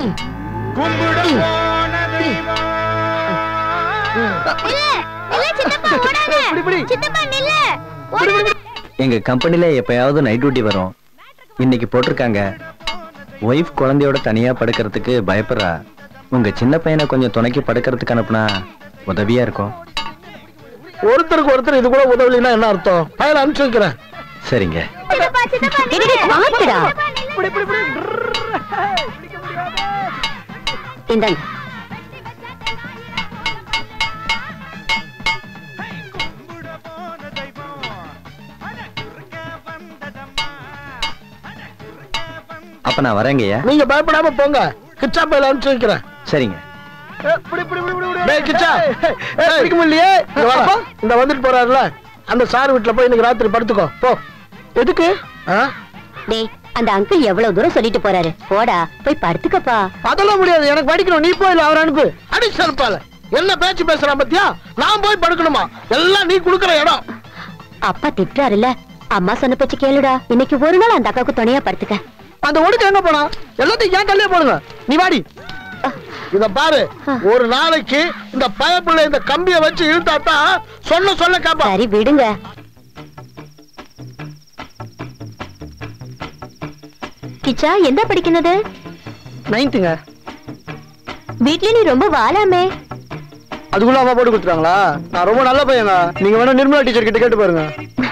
கும்பிட போன தெய்வம் எங்க கம்பெனில எப்பயாவது நைட் டியூட்டி வரும் இன்னைக்கு போட்டிருக்காங்க ஒய்ஃப் குழந்தையோட தனியா படுக்கிறதுக்கு பயப்படுறா உங்க சின்ன பையனை கொஞ்சம் துணைக்கு படுக்கிறதுக்கு அனுப்புனா உதவியா இருக்கும் ஒருத்தருக்கு ஒருத்தர் இது கூட உதவலைன்னா என்ன அர்த்தம் பையனை அனுப்பிச்சு வைக்கிறேன் சரிங்க பாத்துடா இந்தாங்க அப்ப நான் வரேங்கய்யா நீங்க பயப்படாம போங்க கிச்சா பையில அனுப்பிச்சு வைக்கிறேன் சரிங்க டேய் கிச்சா ஏய், பிடிக்க முடியலையே இங்க வாடா. இந்த வந்துட்டு போறாருல அந்த சார் வீட்டுல போய் இன்னைக்கு ராத்திரி படுத்துக்கோ போ எதுக்கு ஆ? டேய் அந்த அங்கிள் எவ்வளவு தூரம் சொல்லிட்டு போறாரு போடா போய் படுத்துக்கப்பா அதெல்லாம் முடியாது எனக்கு படிக்கணும் நீ போய் அவர் அனுப்பு அடி செருப்பால என்ன பேச்சு பேசுறான் பத்தியா நான் போய் படுக்கணுமா எல்லாம் நீ குடுக்குற இடம் அப்பா திட்டுறாருல்ல அம்மா சொன்ன பேச்சு கேளுடா இன்னைக்கு ஒரு நாள் அந்த அக்காவுக்கு துணையா படுத்துக்க அந்த ஒடுக்கு எங்க போனா எல்லாத்தையும் ஏன் கல்லே போடுங்க நீ வாடி இத பாரு ஒரு நாளைக்கு இந்த பயப்புள்ள இந்த கம்பிய வச்சு இழுத்தாத்தான் சொல்ல சொல்ல கேப்பா சரி விடுங்க கிச்சா எந்த படிக்கிறது நைன்த்துங்க வீட்லயே நீ ரொம்ப வாலாமே அதுக்குள்ள அம்மா போட்டு கொடுத்துறாங்களா நான் ரொம்ப நல்ல பையங்க நீங்க வேணா நிர்மலா டீச்சர் கிட்ட கேட்டு பாருங்க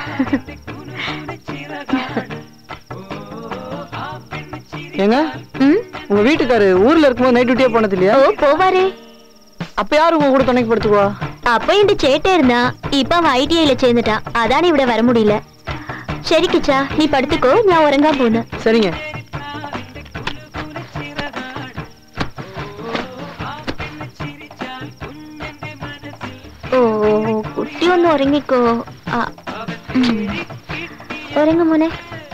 ஏங்க ம் உங்க வீட்டுக்காரு ஊர்ல இருக்கும்போது நைட் டியூட்டியே போனது இல்லையா ஓ போவாரே அப்ப யாரு உங்க கூட துணைக்கு படுத்துக்குவா அப்ப இந்த சேட்டே இருந்தா இப்ப அவன் ஐடிஐல சேர்ந்துட்டான் அதானே விட வர முடியல சரி கிச்சா நீ படுத்துக்கோ நான் உறங்கா போனேன் சரிங்க ஓ குட்டி ஒன்று உறங்கிக்கோ ஆ, ம். உறங்க முனே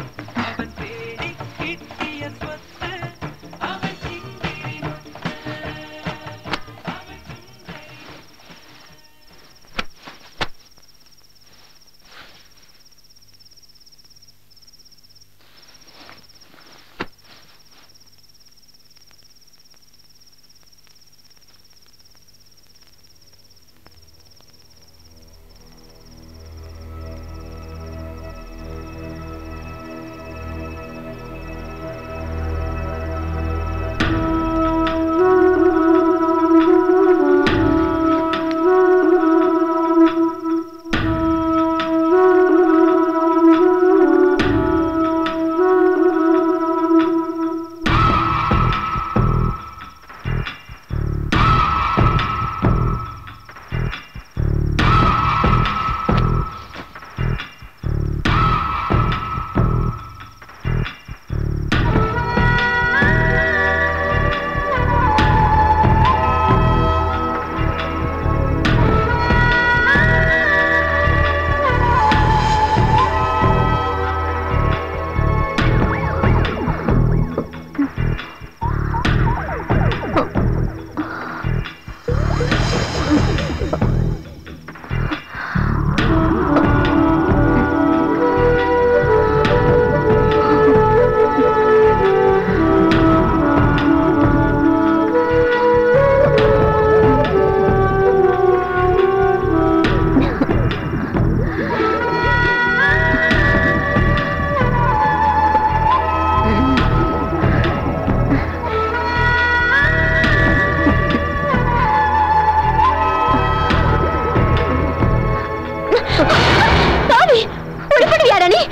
சாமி உடுப்படுவியாடா நீ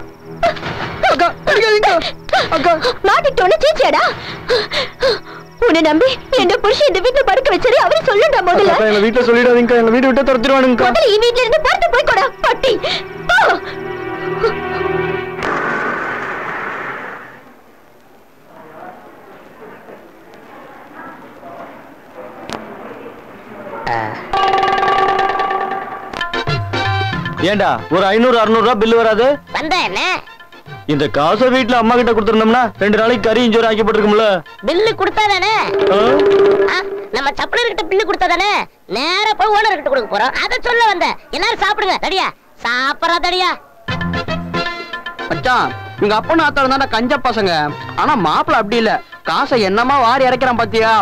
அக்கா அடிக்காதீங்க அக்கா மாட்டிட்டோன்னு சீச்சியாடா உன்னை நம்பி என்ன புருஷன் இந்த வீட்டுல படுக்க வச்சது அவரு சொல்லுடா முதல்ல அக்கா எங்க வீட்டுல சொல்லிடாதீங்க எங்க வீட்டை விட்டு துரத்திடுவானுங்க முதல்ல என் வீட்டுல இருந்து படுத்து போய் கொடா பட்டி போ ஏண்டா ஒரு ஐநூறு அறுநூறு ரூபாய் பில்லு வராது வந்த என்ன இந்த காசை வீட்டுல அம்மா கிட்ட கொடுத்துருந்தோம்னா ரெண்டு நாளைக்கு கறி இஞ்சோறு ஆக்கி போட்டுருக்கும்ல பில்லு கொடுத்தா தானே ஆ, நம்ம சப்ளையர் கிட்ட பில்லு கொடுத்தா தானே நேரா போய் ஓனர் கிட்ட கொடுக்க போறோம் அதை சொல்ல வந்த எல்லாரும் சாப்பிடுங்க தடியா சாப்பிடறா தடியா மச்சான் இவங்க அப்பனும் ஆத்தாலும் தானே கஞ்ச பசங்க ஆனா மாப்பிள்ள அப்படி இல்ல காசை என்னமா வாரி இறக்கிறான் பாத்தியா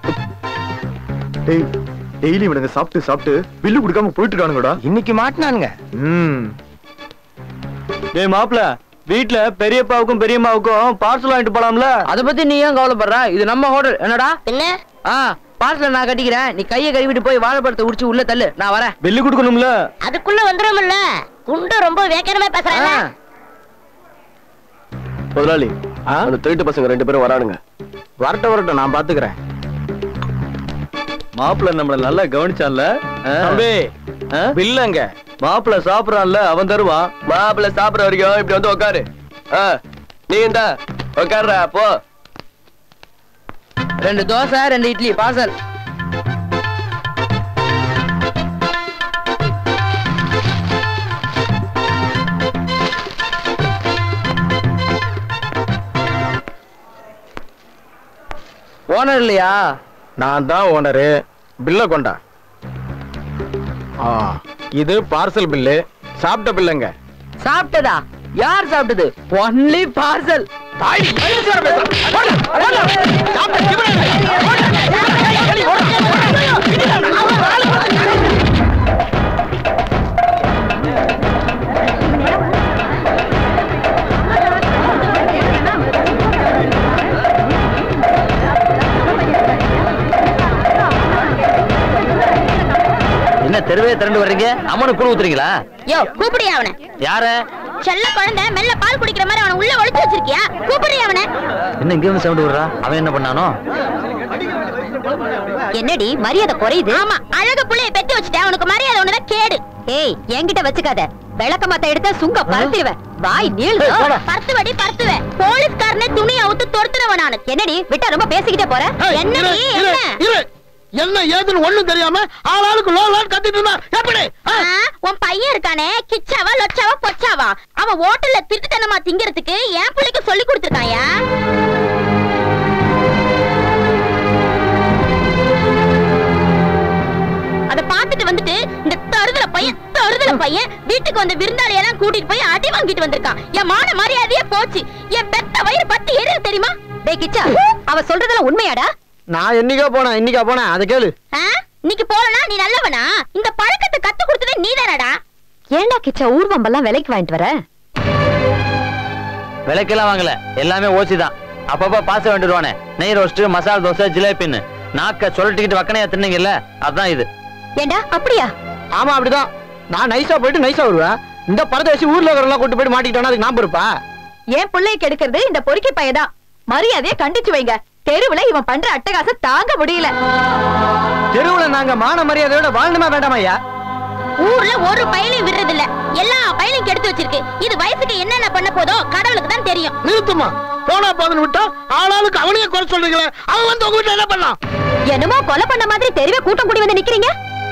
டேய் டெய்லி இவனுங்க சாப்பிட்டு சாப்பிட்டு பில்லு கொடுக்காம போயிட்டு இருக்கானுங்கடா இன்னைக்கு மாட்டினானுங்க ம் டேய் மாப்ள வீட்ல பெரியப்பாவுக்கும் பெரியம்மாவுக்கும் பார்சல் வாங்கிட்டு போலாம்ல அத பத்தி நீ ஏன் கவலைப்படுற இது நம்ம ஹோட்டல் என்னடா பின்ன ஆ பார்சல் நான் கட்டிக்கிறேன் நீ கையை கழுவிட்டு போய் வாழைப்பழத்தை உடிச்சு உள்ள தள்ளு நான் வரேன் பில்லு கொடுக்கணும்ல அதுக்குள்ள வந்துரும்ல குண்டு ரொம்ப வேக்கனமா பேசுறாங்க ஆ. முதலாளி அந்த திருட்டு பசங்க ரெண்டு பேரும் வரானுங்க வரட்டும் வரட்டும் நான் பாத்துக்கிறேன் மாப்பிள்ள நம்மள நல்லா கவனிச்சான்ல தம்பி பில்லங்க மாப்பிள்ள சாப்பிடறான்ல அவன் தருவான் மாப்பிள்ள சாப்பிடுற வரைக்கும் இப்படி வந்து உட்காரு ஆ, நீ இந்த உட்காருடா போ ரெண்டு தோசை ரெண்டு இட்லி பார்சல் ஓனர் இல்லையா நான் தான் ஓனரு பில்ல கொண்டா ஆ இது பார்சல் பில்லு சாப்பிட்ட பில்லுங்க சாப்பிட்டதா யார் சாப்பிட்டது ஒன்லி பார்சல் என்ன தெருவே திரண்டு வர்றீங்க அம்மனு கூழ் ஊத்துறீங்களா யோ கூப்பிடியா அவனை யாரு செல்ல குழந்தை மெல்ல பால் குடிக்கிற மாதிரி அவனை உள்ள ஒளிச்சு வச்சிருக்கியா கூப்பிடுறியா அவனை என்ன இங்க வந்து சவுண்ட் விடுறா அவன் என்ன பண்ணானோ என்னடி மரியாதை குறையுது ஆமா அழகு புள்ளைய பெத்து வச்சுட்டேன் உனக்கு மரியாதை ஒண்ணுதான் கேடு ஏய் என்கிட்ட வச்சுக்காத விளக்க மாத்த எடுத்த சுங்க பறந்துடுவேன் வாய் நீள் பருத்துவடி பருத்துவேன் போலீஸ்காரனே துணி அவுத்து தொடுத்துறவன் நானு என்னடி விட்டா ரொம்ப பேசிக்கிட்டே போற ஏய், என்னடி, இரு, இரு, என்ன? இரு. என்ன ஏதுன்னு ஒண்ணும் தெரியாம ஆளாளுக்கு லோ லோன்னு கத்திட்டு இருந்தா எப்படி ஆ? ஆ, உன் பையன் இருக்கானே கிச்சாவா லொச்சாவா பொச்சாவா அவன் ஹோட்டல்ல திருட்டுத்தனமா திங்கிறதுக்கு என் பிள்ளைக்கு சொல்லி கொடுத்துருக்காயா அத பாத்துட்டு வந்துட்டு இந்த தருதல பையன் தருதல பையன் வீட்டுக்கு வந்த விருந்தாளி எல்லாம் கூட்டிட்டு போய் அடி வாங்கிட்டு வந்திருக்கான் என் மான மரியாதையே போச்சு என் பெத்த வயிறு பத்தி எரியுது தெரியுமா டேய் கிச்சா அவ சொல்றதெல்லாம் உண்மையாடா நான் என்னைக்கா போனேன் இன்னைக்கா போனேன் அதை கேளு ஆ? இன்னைக்கு போலனா நீ நல்லவனா இந்த பழக்கத்தை கத்து கொடுத்ததே நீதானடா ஏன்டா கிச்சா ஊர்வம்பெல்லாம் விலைக்கு வாங்கிட்டு வர விலைக்கெல்லாம் வாங்கல எல்லாமே ஓசி தான் அப்பப்ப பாச வேண்டிடுவானே நெய் ரோஸ்ட் மசாலா தோசை ஜிலேபின்னு நாக்க சொல்லட்டிக்கிட்டு வக்கனையா தின்னீங்கல்ல அதான் இது ஏண்டா அப்படியா ஆமா அப்படிதான் நான் நைஸா போயிட்டு நைஸா வருவேன் இந்த பரதேசி ஊர்ல இருக்கிறவங்க கூட்டு போயிட்டு மாட்டிக்கிட்டோன்னா அதுக்கு நான் பொறுப்பா என் பிள்ளைய கெடுக்கிறது இந்த பொறுக்கி பையதான் மரியாதைய கண்டிச்சு வைங்க தெருவுல இவன் பண்ற அட்டகாசம் தாங்க முடியல தெருவுல நாங்க மான மரியாதையோட வாழணுமா வேண்டாமா ஐயா ஊர்ல ஒரு பயலையும் விடுறது இல்ல எல்லா பயலையும் கெடுத்து வச்சிருக்கு இது வயசுக்கு என்னென்ன பண்ண போதோ கடவுளுக்கு தான் தெரியும் நிறுத்துமா போனா போதுன்னு விட்டா ஆளாளுக்கு அவனையே குறை சொல்றீங்களே அவன் வந்து உங்க வீட்டுல என்ன பண்ணான் என்னமோ கொலை பண்ண மாதிரி தெருவே கூட்டம் கூடி வந்து நிக்கிறீங்க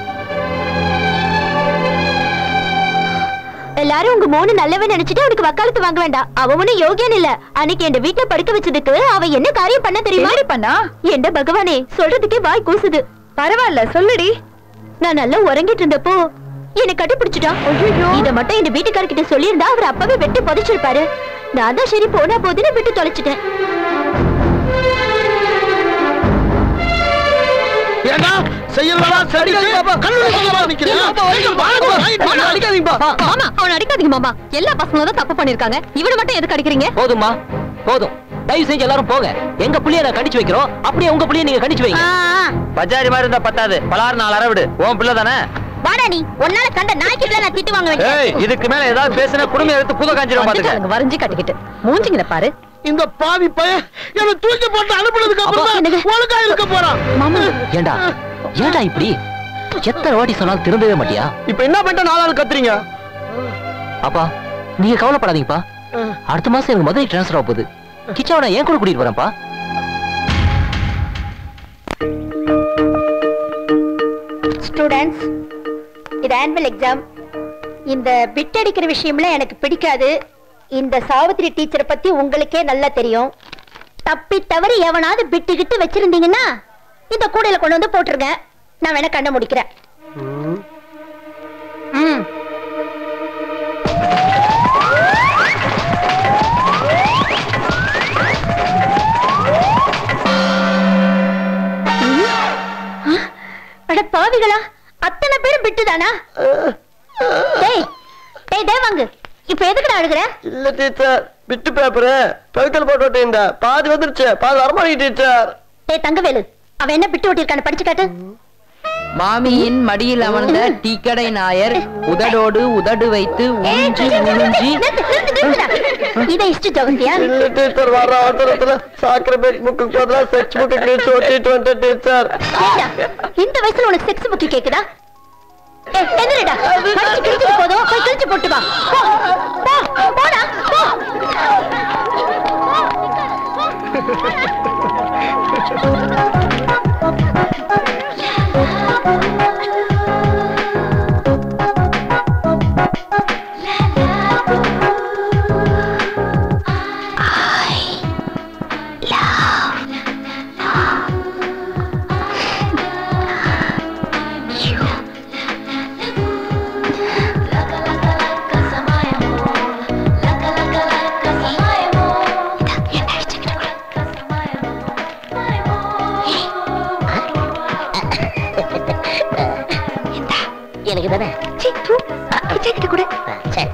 எல்லாரும் உங்க மூணு நல்லவன் நினைச்சிட்டு அவனுக்கு வக்காலத்து வாங்க வேண்டாம் அவன் ஒண்ணு யோகியன் இல்ல அன்னைக்கு என் வீட்டுல படுக்க வச்சதுக்கு அவன் என்ன காரியம் பண்ண தெரியுமா பண்ணா என்ன பகவானே சொல்றதுக்கே வாய் கூசுது பரவாயில்ல சொல்லுடி நான் நல்லா உறங்கிட்டு இருந்தப்போ என்ன கட்டிப்பிடிச்சிட்டான் இத மட்டும் என் வீட்டுக்காரர்கிட்ட சொல்லியிருந்தா அவர் அப்பவே வெட்டி புதைச்சிருப்பாரு நான் தான் சரி போனா போதுன்னு விட்டு தொலைச்சிட்டேன் ஏண்டா செய்யறதா சரி கல்லூரி பக்கமா நிக்கிறேன் மாமா அவன் அடிக்காதீங்க மாமா எல்லா பசங்களும் தான் தப்பு பண்ணிருக்காங்க இவனை மட்டும் எதுக்கு அடிக்கிறீங்க போதுமா போதும் தயவு செஞ்சு எல்லாரும் போங்க எங்க புள்ளைய நான் கண்டிச்சு வைக்கிறோம் அப்படியே உங்க புள்ளைய நீங்க கண்டிச்சு வைங்க பஜாரி மாதிரி இருந்தா பத்தாது பலாறு நாலு அரை விடு உன் பிள்ளை தானே வாடா நீ உன்னால கண்ட நாய்க்கிட்ட நான் திட்டு வாங்க வேண்டியது ஏய் இதுக்கு மேல ஏதாவது பேசினா குடும்பம் எடுத்து புத காஞ்சிரும் பாத்துக்க வந்துட்டாளுங்க, வரைஞ்சு கட்டிக்கிட்டு மூஞ்சிங்கள பாரு இந்த பாவி பையன் என்ன தூக்கி போட்டு அனுப்புனதுக்கு அப்புறம் தான் என்னங்க? ஒழுங்கா இருக்க போறான் மாமா ஏண்டா ஏண்டா இப்படி எத்தனை வாட்டி சொன்னாலும் திருந்தவே மாட்டியா இப்ப என்ன பண்ணிட்டு நாலாள் கத்துறீங்க அப்பா நீங்க கவலைப்படாதீங்கப்பா அடுத்த மாசம் எனக்கு மதுரை டிரான்ஸ்ஃபர் ஆக போகுது கிச்சாவை நான் ஏன் கூட கூட்டிட்டு வரேன்ப்பா ஸ்டூடெண்ட்ஸ் இது ஆனுவல் எக்ஸாம் இந்த பிட் அடிக்கிற விஷயம்ல எனக்கு பிடிக்காது இந்த சாவித்திரி டீச்சரை பத்தி உங்களுக்கே நல்லா தெரியும் தப்பி தவறி எவனாவது பிட்டு கிட்டு வச்சிருந்தீங்கன்னா இந்த கூடையில கொண்டு வந்து போட்டுருங்க நான் வேணா கண்ண முடிக்கிறேன் ம் பாவிகளா அத்தனை பேரும் பிட்டுதானா டேய் டேய் டேய் வாங்கு இப்ப எதுக்குடா அழுகுற இல்ல டீச்சர் பிட்டு பேப்பரு பெவிக்கல் போட்டு விட்டீங்க பாதி வந்துருச்சு பாதி வரமாட்டேங்க டீச்சர் டேய் தங்கவேலு அவன் என்ன பிட்டு ஓட்டியிருக்கான்னு படிச்சு காட்டு மாமியின் மடியில் அமர்ந்த டீக்கடை நாயர் உதடோடு உதடு வைத்து ஏய், உறிஞ்சி நிறுத்து, உறிஞ்சி நிறுத்து, நிறுத்து, நிறுத்துடா. இதை இஷ்ட ஜோகந்தியா இல்ல டீச்சர் வர அவசரத்துல சாக்கரை பேக் புக்கு பதிலா செக்ஸ் புக்கு கிழிச்சு ஒட்டிட்டு வந்துட்டேன் டீச்சர் ஏண்டா, இந்த வயசுல உனக்கு செக்ஸ் புக்கு கேக்குதா ஏய், எந்திரிடா. படிச்சு கிழிச்சிட்டு போதும் போய் கிழிச்சு போட்டு வா போ, போ, போடா, போ. எனக்கு தானே சீ, தூ. விஜய் கிட்ட கொடு. சரி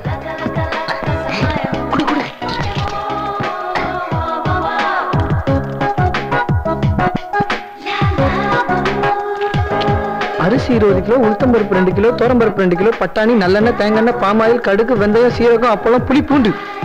அரிசி இருபது கிலோ உளுத்தம்பருப்பு ரெண்டு கிலோ தோரம்பருப்பு ரெண்டு கிலோ பட்டாணி நல்லெண்ணெய் தேங்காய் பாமாயில் கடுகு வெந்தயம் சீரகம் அப்பளம் புளி பூண்டு